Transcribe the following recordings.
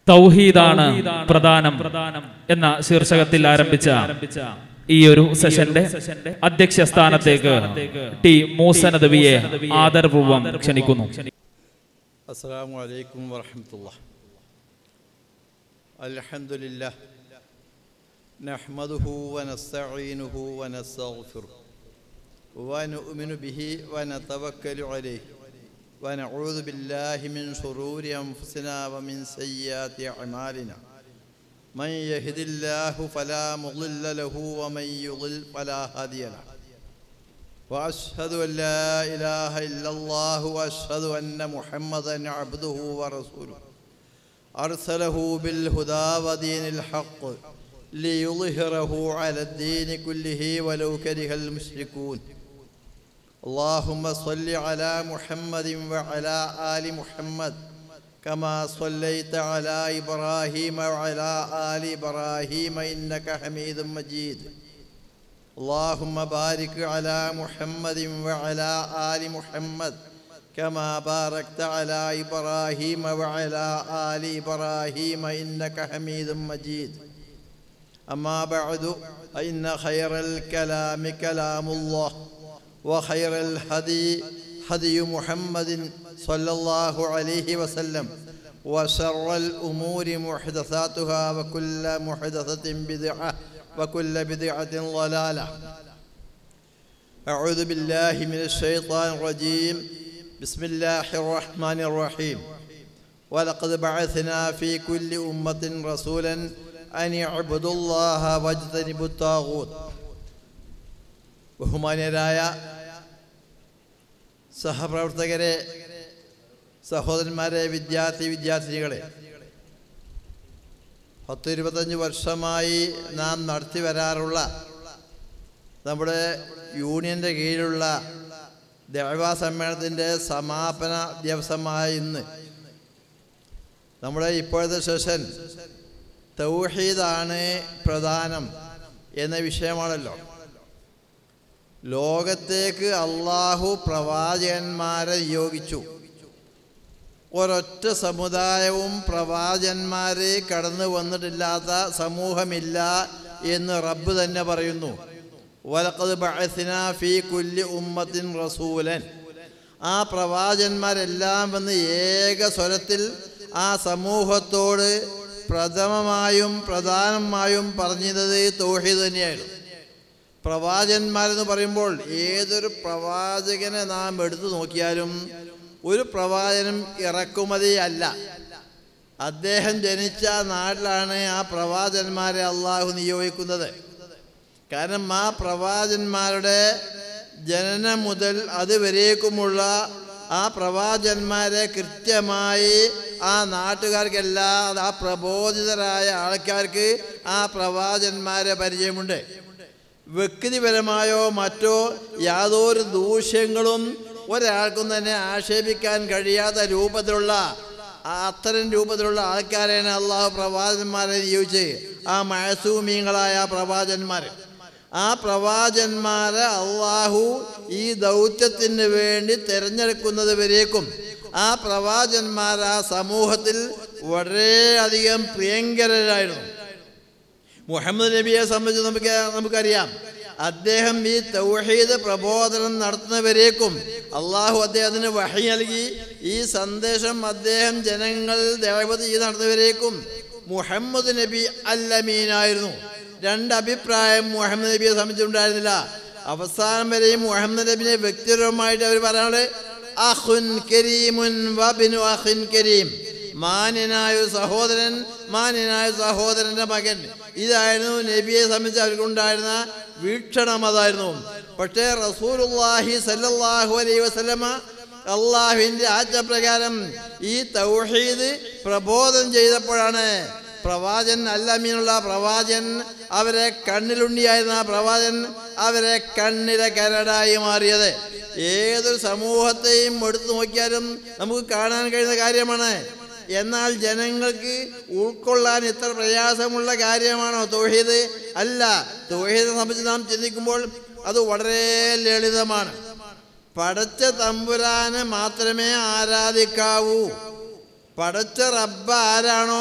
തൗഹീദാണ് പ്രധാനം എന്ന ശീർഷകത്തിൽ ആരംഭിച്ച ഈ ഒരു സെഷന്റെ അധ്യക്ഷ സ്ഥാനത്തേക്ക് ടി മൂസനദവിയെ ആദരപൂർവം ക്ഷണിക്കുന്നു السلام عليكم ورحمة الله الحمد لله نحمده ونستعينه ونستغفره ونؤمن به ونتوكل عليه ونعوذ بالله من شرور أنفسنا ومن سيئات أعمالنا من يهد الله فلا مضل له ومن يضل فلا هادي له واشهد ان لا اله الا الله واشهد ان محمدا عبده ورسوله ارسله بالهدى ودين الحق ليظهره على الدين كله ولو كره المشركون اللهم صل على محمد وعلى ال محمد كما صليت على ابراهيم وعلى ال ابراهيم انك حميد مجيد اللهم بارك على محمد وعلى آل محمد كما باركت على إبراهيم وعلى آل إبراهيم إنك حميد مجيد أما بعد فإن خير الكلام كلام الله وخير الهدي هدي محمد صلى الله عليه وسلم وشر الأمور محدثاتها وكل محدثة بدعة وكل بدعة ضلالة أعوذ بالله من الشيطان الرجيم بسم الله الرحمن الرحيم ولقد بعثنا في كل أمة رسولا أن يعبدوا الله واجتنبوا الطاغوت ബഹുമാന്യരായ സഹപ്രവർത്തകരെ സഹോദരന്മാരെ വിദ്യാർത്ഥി വിദ്യാർത്ഥിനികളെ പത്ത് ഇരുപത്തഞ്ച് വർഷമായി നാം നടത്തി വരാറുള്ള നമ്മുടെ യൂണിയൻ്റെ കീഴിലുള്ള ദേവാ സമ്മേളനത്തിൻ്റെ സമാപന ദിവസമായ ഇന്ന് നമ്മുടെ ഇപ്പോഴത്തെ സെഷൻ തൗഹീദാണ് പ്രധാനം എന്ന വിഷയമാണല്ലോ ലോകത്തേക്ക് അള്ളാഹു പ്രവാചകന്മാരെ നിയോഗിച്ചു ഒരൊറ്റ സമുദായവും പ്രവാചന്മാർ കടന്നു വന്നിട്ടില്ലാത്ത സമൂഹമില്ല എന്ന് റബ്ബ് തന്നെ പറയുന്നു വലക്കത് ബഅസിന ഫീ കുല്ലി ഉമ്മത്തിൻ റസൂലൻ ആ പ്രവാചന്മാരെല്ലാം വന്ന് ഏക സ്വരത്തിൽ ആ സമൂഹത്തോട് പ്രഥമമായും പ്രധാനമായും പറഞ്ഞത് തൗഹീദ് തന്നെയായിരുന്നു പ്രവാചകന്മാരെന്ന് പറയുമ്പോൾ ഏതൊരു പ്രവാചകനെ നാം എടുത്തു നോക്കിയാലും ഒരു പ്രവാചനം ഇറക്കുമതി അല്ല അദ്ദേഹം ജനിച്ച നാട്ടിലാണ് ആ പ്രവാചന്മാരെ അള്ളാഹു നിയോഗിക്കുന്നത് കാരണം ആ പ്രവാചന്മാരുടെ ജനനം മുതൽ അതുവരേക്കുമുള്ള ആ പ്രവാചന്മാരെ കൃത്യമായി ആ നാട്ടുകാർക്കെല്ലാം ആ പ്രബോധിതരായ ആൾക്കാർക്ക് ആ പ്രവാചന്മാരെ പരിചയമുണ്ട് വ്യക്തിപരമായോ മറ്റോ യാതൊരു ദൂഷ്യങ്ങളും ഒരാൾക്കും തന്നെ ആക്ഷേപിക്കാൻ കഴിയാത്ത രൂപത്തിലുള്ള അത്തരം രൂപത്തിലുള്ള ആൾക്കാരെയാണ് അള്ളാഹു പ്രവാചന്മാരെ നിയോഗിച്ച് ആ മഴസൂമീങ്ങളായ പ്രവാചന്മാർ ആ പ്രവാചന്മാരെ അള്ളാഹു ഈ ദൗത്യത്തിന് വേണ്ടി തിരഞ്ഞെടുക്കുന്നത് വരേക്കും ആ പ്രവാചന്മാർ ആ സമൂഹത്തിൽ വളരെയധികം പ്രിയങ്കരരായിരുന്നു മുഹമ്മദ് നബിയെ സംബന്ധിച്ച് നമുക്ക് നമുക്കറിയാം അദ്ദേഹം ഈ തൗഹീദ് പ്രബോധനം നടത്തുന്നവരേക്കും അള്ളാഹു അദ്ദേഹത്തിന് വഹി നൽകി ഈ സന്ദേശം അദ്ദേഹം ജനങ്ങൾ ദേവത ചെയ്ത് നടത്തുന്നവരേക്കും മുഹമ്മദ് നബി അല്ലമീനായിരുന്നു രണ്ട് അഭിപ്രായം മുഹമ്മദ് നബിയെ സംബന്ധിച്ചുണ്ടായിരുന്നില്ല അവസാനം വരെയും മുഹമ്മദ് നബിനെ വ്യക്തിപരമായിട്ട് അവർ പറയാനുള്ളത് അഹുൻ കരീമുൻ വബിനു അഹുൻ കരീം മാന്യനായ ഒരു സഹോദരൻ മാന്യനായ സഹോദരന്റെ മകൻ ഇതായിരുന്നു നബിയെ സംബന്ധിച്ച് അവർക്കുണ്ടായിരുന്ന വീക്ഷണം അതായിരുന്നു പക്ഷേ റസൂലുള്ളാഹി സല്ലല്ലാഹു അലൈഹി വസല്ലമ അള്ളാഹുവിൻ്റെ ആജ്ഞപ്രകാരം ഈ തൗഹീദ് പ്രബോധനം ചെയ്തപ്പോഴാണ് പ്രവാചൻ അല്ലമീനുള്ള പ്രവാചൻ അവരെ കണ്ണിലുണ്ടിയായിരുന്ന ആ പ്രവാചൻ അവരെ കണ്ണിലെ കരടായി മാറിയത് ഏതൊരു സമൂഹത്തെയും എടുത്തു നോക്കിയാലും നമുക്ക് കാണാൻ കഴിയുന്ന കാര്യമാണ് എന്നാൽ ജനങ്ങൾക്ക് ഉൾക്കൊള്ളാൻ ഇത്ര പ്രയാസമുള്ള കാര്യമാണോ തോഹീദ് അല്ല തോഹീദിനെ സംബന്ധിച്ച് നാം ചിന്തിക്കുമ്പോൾ അത് വളരെ ലളിതമാണ് പടച്ച തമ്പുരാനെ മാത്രമേ ആരാധിക്കാവൂ പടച്ച റബ്ബ് ആരാണോ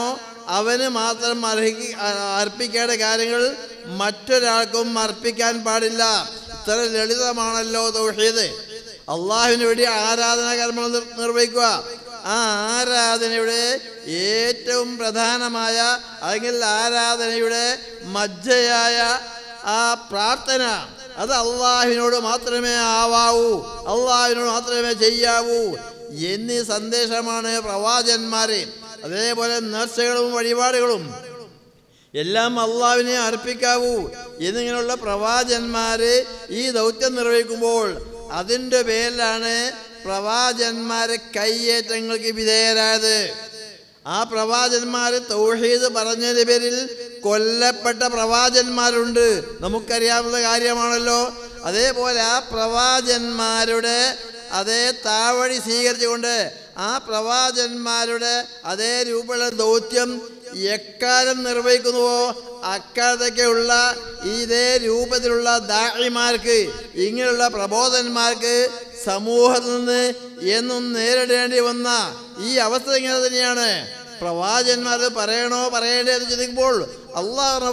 അവന് മാത്രം അർഹിക്ക അർപ്പിക്കേണ്ട കാര്യങ്ങൾ മറ്റൊരാൾക്കും അർപ്പിക്കാൻ പാടില്ല ഇത്ര ലളിതമാണല്ലോ തൗഹീദ് അള്ളാഹുവിന് വേണ്ടി ആരാധനാ കർമ്മങ്ങൾ നിർ- നിർവഹിക്കുക ആ ആരാധനയുടെ ഏറ്റവും പ്രധാനമായ അല്ലെങ്കിൽ ആരാധനയുടെ മജ്ജയായ ആ പ്രാർത്ഥന അത് അള്ളാഹുവിനോട് മാത്രമേ ആവാവൂ അള്ളാഹുവിനോട് മാത്രമേ ചെയ്യാവൂ എന്നീ സന്ദേശമാണ് പ്രവാചകന്മാരെ അതേപോലെ നേർച്ചകളും വഴിപാടുകളും എല്ലാം അള്ളാവിനെ അർപ്പിക്കാവൂ എന്നിങ്ങനെയുള്ള പ്രവാചന്മാര് ഈ ദൗത്യം നിർവഹിക്കുമ്പോൾ അതിൻ്റെ പേരിലാണ് പ്രവാചന്മാരെ കയ്യേറ്റങ്ങൾക്ക് വിധേയരായത് ആ പ്രവാചന്മാർ തൗഹീദ് പറഞ്ഞതിന്റെ പേരിൽ കൊല്ലപ്പെട്ട പ്രവാചന്മാരുണ്ട് നമുക്കറിയാവുന്ന കാര്യമാണല്ലോ അതേപോലെ ആ പ്രവാചന്മാരുടെ അതേ താവഴി സ്വീകരിച്ചുകൊണ്ട് ആ പ്രവാചന്മാരുടെ അതേ രൂപമുള്ള ദൗത്യം എക്കാലം നിർവഹിക്കുന്നുവോ അക്കാലത്തൊക്കെയുള്ള ഇതേ രൂപത്തിലുള്ള ദാഹിമാർക്ക് ഇങ്ങനെയുള്ള പ്രബോധന്മാർക്ക് സമൂഹത്തിൽ നിന്ന് എന്നും നേരിടേണ്ടി വന്ന ഈ അവസ്ഥ ഇങ്ങനെ തന്നെയാണ് പ്രവാചന്മാർ പറയണോ പറയണ്ടേ എന്ന് ചിന്തിക്കുമ്പോൾ അള്ളാഹു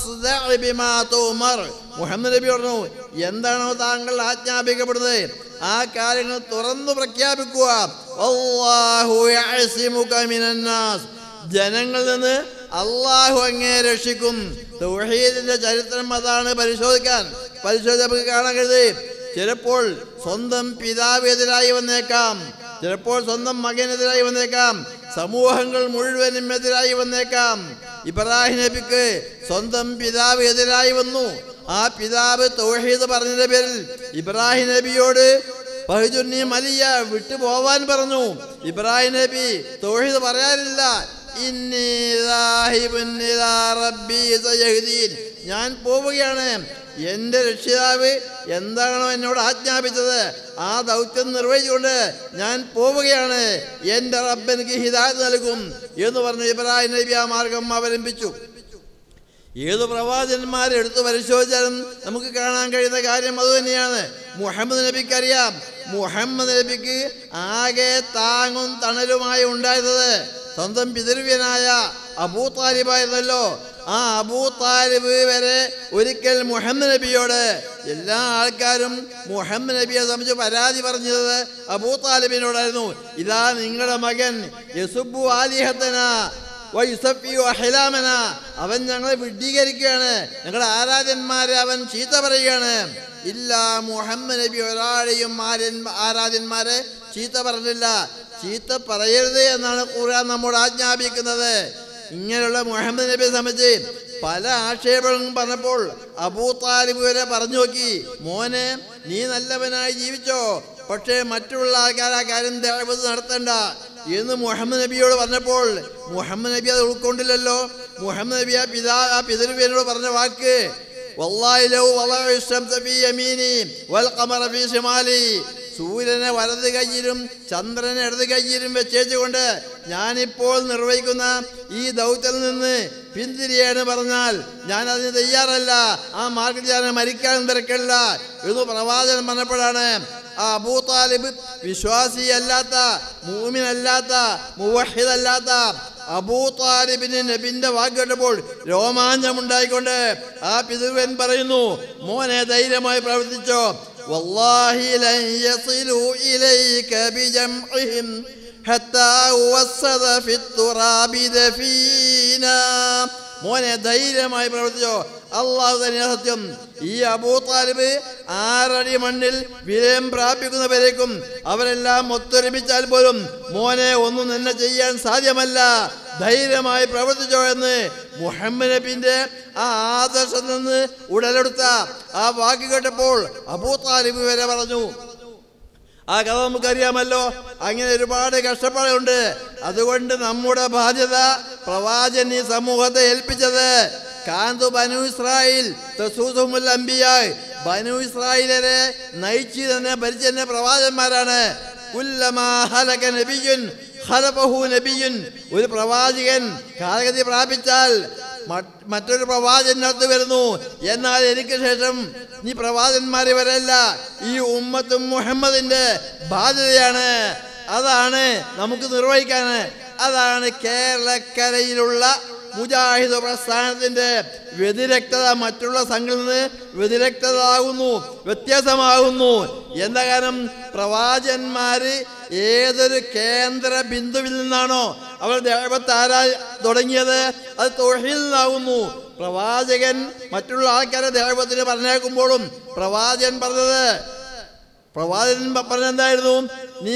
മുഹമ്മദ് നബി പറഞ്ഞു എന്താണോ താങ്കൾ ആജ്ഞാപിക്കപ്പെടുന്നത് ആ കാര്യങ്ങൾ തുറന്നു പ്രഖ്യാപിക്കുക അല്ലാഹു യഅസിമുക മിനന്നാസ്. ജനങ്ങളിൽ നിന്ന് അള്ളാഹു അങ്ങേ രക്ഷിക്കും തൗഹീദിന്റെ ചരിത്രം അതാണ് പരിശോധിക്കാൻ പരിശോധിച്ച് നമുക്ക് കാണാൻ കഴിയുന്നത് ചിലപ്പോൾ സ്വന്തം പിതാവ് എതിരായി വന്നേക്കാം ചിലപ്പോൾ സ്വന്തം മകനെതിരായി വന്നേക്കാം സമൂഹങ്ങൾ മുഴുവനും എതിരായി വന്നേക്കാം ഇബ്രാഹിം നബിക്ക് സ്വന്തം പിതാവ് എതിരായി വന്നു ആ പിതാവ് തൗഹീദ് പറഞ്ഞതിന്റെ പേരിൽ ഇബ്രാഹിം നബിയോട് ബഹുജുന്നി മലിയ വിട്ടു പോവാൻ പറഞ്ഞു ഇബ്രാഹിം നബി തൗഹീദ് പറയാനില്ല ഇന്നി ദാഹിബുൻ ഇലാ റബ്ബി സയഹ്ദീൻ. ഞാൻ പോവുകയാണ് എൻ്റെ രക്ഷിതാവ് എന്താണോ എന്നോട് ആജ്ഞാപിച്ചത് ആ ദൗത്യം നിർവഹിച്ചുകൊണ്ട് ഞാൻ പോവുകയാണ് എൻ്റെ റബ്ബ് എനിക്ക് ഹിദായത് നൽകും എന്ന് പറഞ്ഞു ഇബ്രാഹിം നബി ആ മാർഗം അവലംബിച്ചു ഏത് പ്രവാചകന്മാരെ എടുത്തു പരിശോധിച്ചാലും നമുക്ക് കാണാൻ കഴിയുന്ന കാര്യം അതുതന്നെയാണ് മുഹമ്മദ് നബിക്ക് അറിയാം മുഹമ്മദ് നബിക്ക് ആകെ താങ്ങും തണലുമായി ഉണ്ടായിരുന്നത് സ്വന്തം പിതൃവ്യനായ അബൂ താലിബായിരുന്നല്ലോ ആ അബൂ താലിബ് വരെ ഒരിക്കൽ മുഹമ്മദ് നബിയോട് എല്ലാ ആൾക്കാരും മുഹമ്മദ് നബിയെ സംബന്ധിച്ച് പരാതി പറഞ്ഞത് അബൂ താലിബിനോടായിരുന്നു ഇതാ നിങ്ങളുടെ മകൻ യസുബു ആലിഹത്തന വയുസഫിയു അഹിലാമന അവൻ ഞങ്ങളെ വിഡ്ഢീകരിക്കുകയാണ് ഞങ്ങളുടെ ആരാധന്മാരെ അവൻ ചീത്ത പറയുകയാണ് ഇല്ല മുഹമ്മദ് നബി ഒരാളെയും ആര്യൻ ആരാധന്മാരെ ചീത്ത പറഞ്ഞില്ല ചീത്ത പറയരുത് എന്നാണ് ഖുർആൻ നമ്മോട് ആജ്ഞാപിക്കുന്നത് ഇങ്ങനെയുള്ള മുഹമ്മദ് നബിയെ സംബന്ധിച്ച് പല ആക്ഷേപങ്ങളും പറഞ്ഞപ്പോൾ അബൂ താലിബ് വരെ പറഞ്ഞു നോക്കി മോനെ നീ നല്ലവനായി ജീവിച്ചോ പക്ഷേ മറ്റുള്ള ആൾക്കാർ ആ കാര്യം ദേവത് നടത്തണ്ട എന്ന് മുഹമ്മദ് നബിയോട് പറഞ്ഞപ്പോൾ മുഹമ്മദ് നബി അത് ഉൾക്കൊണ്ടില്ലല്ലോ മുഹമ്മദ് നബി ആ പിതാ ആ പിതൃവിനോട് പറഞ്ഞ വാക്ക് "വല്ലാഹി ലൗ വളഅ الشمس في يميني والقمر في شمالي." സൂര്യനെ വലത് കയ്യിലും ചന്ദ്രനെ ഇടത് കയ്യിലും വെച്ചേച്ചുകൊണ്ട് ഞാനിപ്പോൾ നിർവഹിക്കുന്ന ഈ ദൗത്യത്തിൽ നിന്ന് പിന്തിരിയാണ് പറഞ്ഞാൽ ഞാൻ അതിന് തയ്യാറല്ല ആ മാർഗത്തിൽ ഞാൻ മരിക്കാൻ തിരക്കില്ല എന്ന് പ്രവാചകൻ പറഞ്ഞപ്പോഴാണ് ആ അബൂ താലിബ് വിശ്വാസിയല്ലാത്ത മൂമിനല്ലാത്ത മുവഹിദല്ലാത്ത അബൂ താലിബിന് നബിന്റെ വാക്ക് കേട്ടപ്പോൾ രോമാഞ്ചമുണ്ടായിക്കൊണ്ട് ആ പിതൃവൻ പറയുന്നു മോനെ ധൈര്യമായി പ്രവർത്തിച്ചോ والله لن يصلوا إليك بجمعهم حتى وسد في التراب دفينا മോനെ ധൈര്യമായി പ്രവർത്തിച്ചോ അള്ളാഹു തന്നെ സത്യം ഈ അബൂ താലിബ് ആറടി മണ്ണിൽ വിലയം പ്രാപിക്കുന്നവരേക്കും അവരെല്ലാം ഒത്തൊരുമിച്ചാൽ പോലും മോനെ ഒന്നും നിന്നെ ചെയ്യാൻ സാധ്യമല്ല ധൈര്യമായി പ്രവർത്തിച്ചോ എന്ന് മുഹമ്മദ് നബിന്റെ ആ ആദർശത്തിൽ നിന്ന് ഉടലെടുത്ത ആ വാക്ക് കേട്ടപ്പോൾ അബൂ താലിബ് വരെ പറഞ്ഞു ആ കഥ നമുക്കറിയാമല്ലോ അങ്ങനെ ഒരുപാട് കഷ്ടപ്പാടുണ്ട് അതുകൊണ്ട് നമ്മുടെ ബാധ്യത പ്രവാചൻ ഈ സമൂഹത്തെ ഏൽപ്പിച്ചത് കാന്തു ബനു ഇസ്രായേൽ തസൂസുമുൽ അംബിയായ് ബനു ഇസ്രായേലരെ നയിച്ചു തന്നെ ഭരിച്ചെന്നെ പ്രവാചന്മാരാണ് കുല്ലമാ ഹലക നബിയുൻ ഖലഫഹു നബിയുൻ ഒരു പ്രവാചകൻ കാലഗതി പ്രാപിച്ചാൽ മറ്റ് മറ്റൊരു പ്രവാചകനകത്ത് വരുന്നു എന്നാൽ എനിക്ക് ശേഷം നീ പ്രവാചകന്മാരെ വരല്ല ഈ ഉമ്മത്തും മുഹമ്മദിന്റെ ബാധ്യതയാണ് അതാണ് നമുക്ക് നിർവഹിക്കാൻ അതാണ് കേരളക്കരയിലുള്ള മുജാഹിദ് പ്രസ്ഥാനത്തിന്റെ വ്യതിരക്തത മറ്റുള്ള സംഘങ്ങളിൽ നിന്ന് വ്യതിരക്തതാകുന്നു വ്യത്യാസമാകുന്നു എന്ന കാരണം പ്രവാചകന്മാര് ഏതൊരു കേന്ദ്ര ബിന്ദുവിൽ നിന്നാണോ അവർ ദേവത്ത് ആരാ തുടങ്ങിയത് അത് തൊഴിൽ നിന്നാകുന്നു പ്രവാചകൻ മറ്റുള്ള ആൾക്കാരെ ദേവത്തിന് പറഞ്ഞേക്കുമ്പോഴും പ്രവാചകൻ പറഞ്ഞത് പ്രവാചകൻ പ- പറഞ്ഞെന്തായിരുന്നു നീ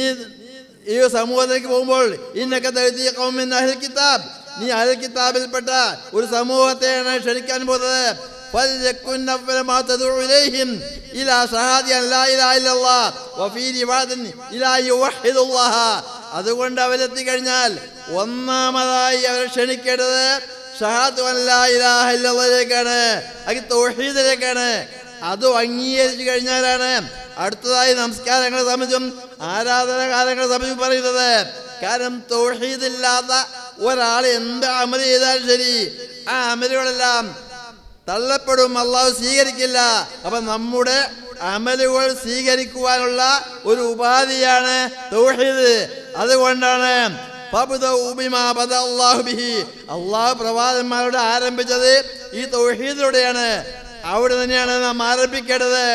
ഈ സമൂഹത്തിലേക്ക് പോകുമ്പോൾ ഇന്നൊക്കെ തഴുതിയ കൗമിൻ അഹ്ൽ കിതാബ് നീ അഹൽ കിതാബിൽപ്പെട്ട ഒരു സമൂഹത്തെയാണ് ക്ഷണിക്കാൻ പോകുന്നത് فليكن أول ما تدعو إليهم إلى شهادة أن لا إله إلا الله وفي رواية إلى أن يوحدوا الله അതുകൊണ്ട് അവരെത്തിക്കഴിഞ്ഞാൽ ഒന്നാമതായി അവരെ ക്ഷണിക്കേണ്ടത് ഷഹാദ് അല്ലാഹിലേക്കാണ് അത് തൗഹീദിലേക്കാണ് അത് അംഗീകരിച്ചു കഴിഞ്ഞാലാണ് അടുത്തതായി നമസ്കാരങ്ങളെ സംബന്ധിച്ചും ആരാധനാകാലങ്ങളെ സംബന്ധിച്ചും പറയുന്നത് കാരണം തൗഹീദില്ലാത്ത ഒരാൾ എന്ത് അമൽ ചെയ്താലും ശരി ആ അമലുകളെല്ലാം തള്ളപ്പെടും അള്ളാഹു സ്വീകരിക്കില്ല അപ്പൊ നമ്മുടെ അമലുകൾ സ്വീകരിക്കുവാനുള്ള ഒരു ഉപാധിയാണ് തൗഹീദ് അതുകൊണ്ടാണ് ഫബ്ദഉ ബിമാ ബദഅ അല്ലാഹു ബിഹി. അള്ളാഹു പ്രവാചകന്മാരോട് ആരംഭിച്ചത് ഈ തൗഹീദിലൂടെയാണ് അവിടെ തന്നെയാണ് നാം ആരംഭിക്കേണ്ടത്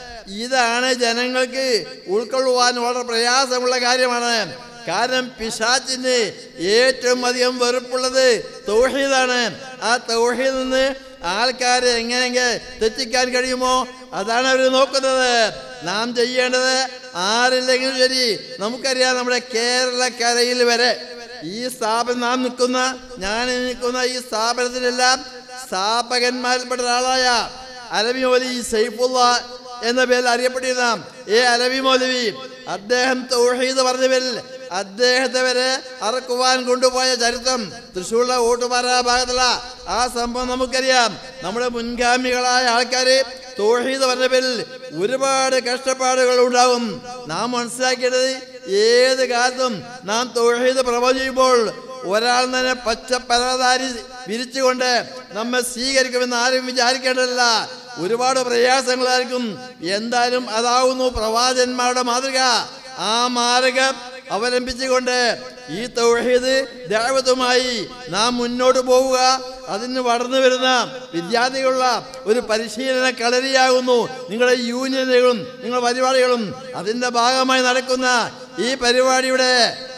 ഇതാണ് ജനങ്ങൾക്ക് ഉൾക്കൊള്ളുവാൻ വളരെ പ്രയാസമുള്ള കാര്യമാണ് കാരണം പിശാച്ചിന് ഏറ്റവും അധികം വെറുപ്പുള്ളത് തൗഹീദാണ് ആ തൗഹീദിൽ നിന്ന് ആൾക്കാരെ എങ്ങനെയെങ്കിൽ തെറ്റിക്കാൻ കഴിയുമോ അതാണ് അവർ നോക്കുന്നത് നാം ചെയ്യേണ്ടത് ആരില്ലെങ്കിലും ശരി നമുക്കറിയാം നമ്മുടെ കേരളക്കരയിൽ വരെ ഈ സ്ഥാപനം നാം നിൽക്കുന്ന ഞാൻ നിൽക്കുന്ന ഈ സ്ഥാപനത്തിലെല്ലാം സ്ഥാപകന്മാരിൽപ്പെട്ട ഒരാളായ അലവി മൗലവി സൈഫുള്ള എന്ന പേരിൽ അറിയപ്പെട്ടിരുന്ന ഏ അലവി മൗലവി അദ്ദേഹം തൗഹീദ് പറഞ്ഞ പേരിൽ അദ്ദേഹത്തെ വരെ അറക്കുവാൻ കൊണ്ടുപോയ ചരിത്രം തൃശ്ശൂരിലെ ഓട്ടുപാറ ഭാഗത്തുള്ള ആ സംഭവം നമുക്കറിയാം നമ്മുടെ മുൻഗാമികളായ ആൾക്കാര് തൗഹീദ് പറഞ്ഞ പേരിൽ ഒരുപാട് കഷ്ടപ്പാടുകൾ ഉണ്ടാകും നാം മനസ്സിലാക്കേണ്ടത് ഏത് കാലത്തും നാം തൗഹീദ് പ്രവചിക്കുമ്പോൾ ഒരാൾ തന്നെ പച്ച പരവതാരി വിരിച്ചുകൊണ്ട് നമ്മെ സ്വീകരിക്കുമെന്ന് ആരും വിചാരിക്കേണ്ടതല്ല ഒരുപാട് പ്രയാസങ്ങളായിരിക്കും എന്തായാലും അതാവുന്നു പ്രവാചകന്മാരുടെ മാതൃക ആ മാർഗം അവലംബിച്ചുകൊണ്ട് ഈ തൗഹീദ് ദൈവത്തുമായി നാം മുന്നോട്ട് പോവുക അതിന് വളർന്നു വരുന്ന വിദ്യാർത്ഥികളുള്ള ഒരു പരിശീലന കളരിയാകുന്നു നിങ്ങളുടെ യൂണിയനുകളും നിങ്ങളുടെ പരിപാടികളും അതിൻ്റെ ഭാഗമായി നടക്കുന്ന ഈ പരിപാടിയുടെ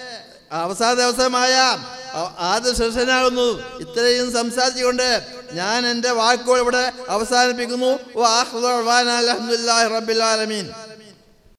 അവസാന ദിവസമായ ആ- ആദ്യ സെഷനാകുന്നു ഇത്രയും സംസാരിച്ചുകൊണ്ട് ഞാൻ എൻ്റെ വാക്കുകൾ ഇവിടെ അവസാനിപ്പിക്കുന്നു വാ അലഹമുല്ലാ റബ്ബിൽ ആലമീൻ